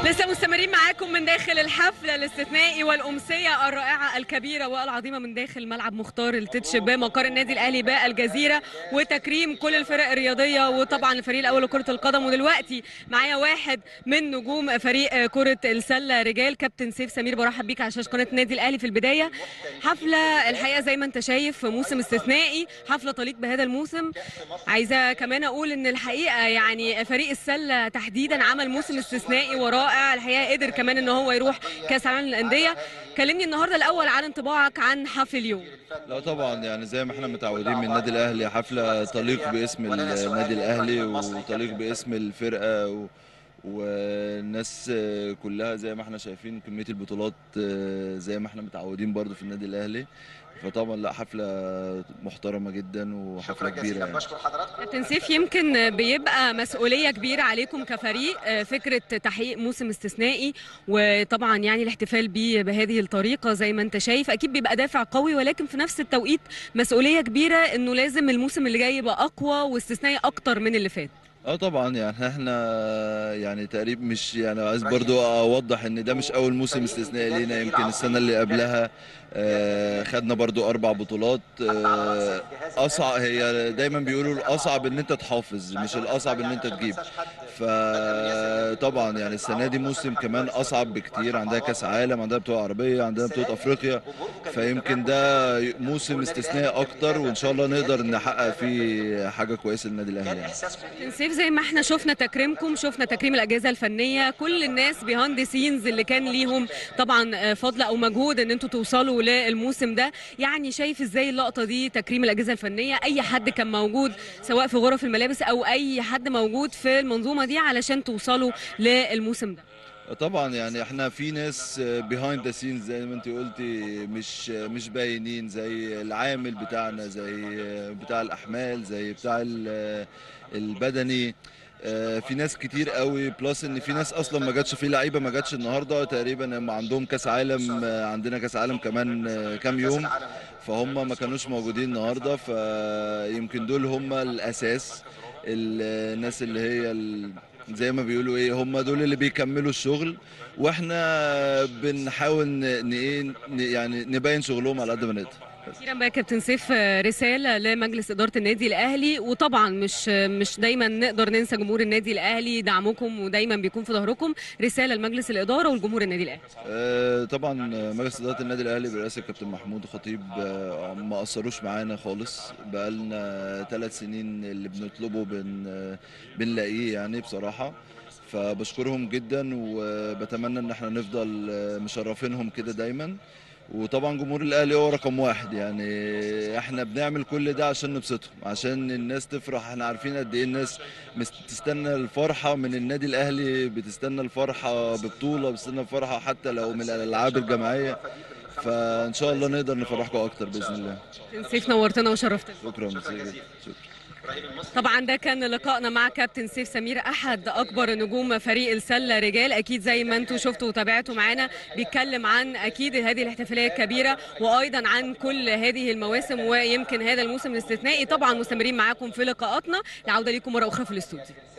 لسه مستمرين معاكم من داخل الحفل الاستثنائي والأمسية الرائعة الكبيرة والعظيمة من داخل ملعب مختار التتش بمقر النادي الأهلي بالجزيرة وتكريم كل الفرق الرياضية وطبعا الفريق الأول لكرة القدم ودلوقتي معايا واحد من نجوم فريق كرة السلة رجال كابتن سيف سمير برحب بيك على شاشة قناة النادي الأهلي في البداية حفلة الحقيقة زي ما أنت شايف موسم استثنائي حفلة تليق بهذا الموسم عايزة كمان أقول إن الحقيقة يعني فريق السلة تحديدا عمل موسم استثنائي ورائع الحقيقة قدر كمان إن هو يروح كأس العالم للأندية كلمني النهاردة الأول عن انطباعك عن حفل اليوم لا طبعا يعني زي ما احنا متعودين من النادي الاهلي حفله تليق باسم النادي الاهلي وتليق باسم الفرقه و... والناس كلها زي ما احنا شايفين كميه البطولات زي ما احنا متعودين برضو في النادي الاهلي فطبعا لا حفله محترمه جدا وحفله كبيره يعني. كابتن سيف يمكن بيبقى مسؤوليه كبيره عليكم كفريق فكره تحقيق موسم استثنائي وطبعا يعني الاحتفال بيه بهذه الطريقه زي ما انت شايف اكيد بيبقى دافع قوي ولكن في نفس التوقيت مسؤوليه كبيره انه لازم الموسم اللي جاي يبقى اقوى واستثنائي اكتر من اللي فات اه طبعا يعني احنا يعني تقريبا مش يعني عايز برضو اوضح ان ده مش اول موسم استثنائي لينا يمكن السنه اللي قبلها آه خدنا برضو اربع بطولات آه اصعب هي دايما بيقولوا الاصعب ان انت تحافظ مش الاصعب ان انت تجيب فطبعا يعني السنه دي موسم كمان اصعب بكتير عندها كاس عالم عندها بطوله عربيه عندها بطوله افريقيا فيمكن ده موسم استثنائي اكتر وان شاء الله نقدر نحقق فيه حاجه كويسه للنادي الاهلي يعني. سيف زي ما احنا شفنا تكريمكم شفنا تكريم الاجهزه الفنيه كل الناس بيهاند سينز اللي كان ليهم طبعا فضل او مجهود ان انتوا توصلوا للموسم ده يعني شايف ازاي اللقطه دي تكريم الاجهزه الفنيه اي حد كان موجود سواء في غرف الملابس او اي حد موجود في المنظومه دي علشان توصلوا للموسم ده طبعا يعني احنا في ناس بيهايند ذا سينز زي ما انت قلتي مش مش باينين زي العامل بتاعنا زي بتاع الاحمال زي بتاع البدني في ناس كتير قوي بلس ان في ناس اصلا ما جاتش في لعيبه ما جاتش النهارده تقريبا هم عندهم كاس عالم عندنا كاس عالم كمان كام يوم فهم ما كانوش موجودين النهارده فيمكن دول هم الاساس الناس اللي هي زي ما بيقولوا ايه هم دول اللي بيكملوا الشغل واحنا بنحاول ايه يعني نبين شغلهم على قد ما نقدر اخيرا بقى كابتن سيف رساله لمجلس اداره النادي الاهلي وطبعا مش مش دايما نقدر ننسى جمهور النادي الاهلي دعمكم ودايما بيكون في ظهركم رساله لمجلس الاداره والجمهور النادي الاهلي أه طبعا مجلس اداره النادي الاهلي برئاسه كابتن محمود خطيب أه ما قصروش معانا خالص بقى لنا ثلاث سنين اللي بنطلبه بن بنلاقيه يعني بصراحه فبشكرهم جدا وبتمنى ان احنا نفضل مشرفينهم كده دايما وطبعا جمهور الاهلي هو رقم واحد يعني احنا بنعمل كل ده عشان نبسطهم عشان الناس تفرح احنا عارفين قد ايه الناس بتستنى الفرحه من النادي الاهلي بتستنى الفرحه ببطوله بتستنى الفرحه حتى لو من الالعاب الجماعيه فان شاء الله نقدر نفرحكم اكتر باذن الله سيف نورتنا وشرفتنا شكرا شكرا طبعا ده كان لقائنا مع كابتن سيف سمير احد اكبر نجوم فريق السله رجال اكيد زي ما انتم شفتوا وتابعتوا معانا بيتكلم عن اكيد هذه الاحتفاليه الكبيره وايضا عن كل هذه المواسم ويمكن هذا الموسم الاستثنائي طبعا مستمرين معاكم في لقاءاتنا العوده ليكم مره اخرى في الاستوديو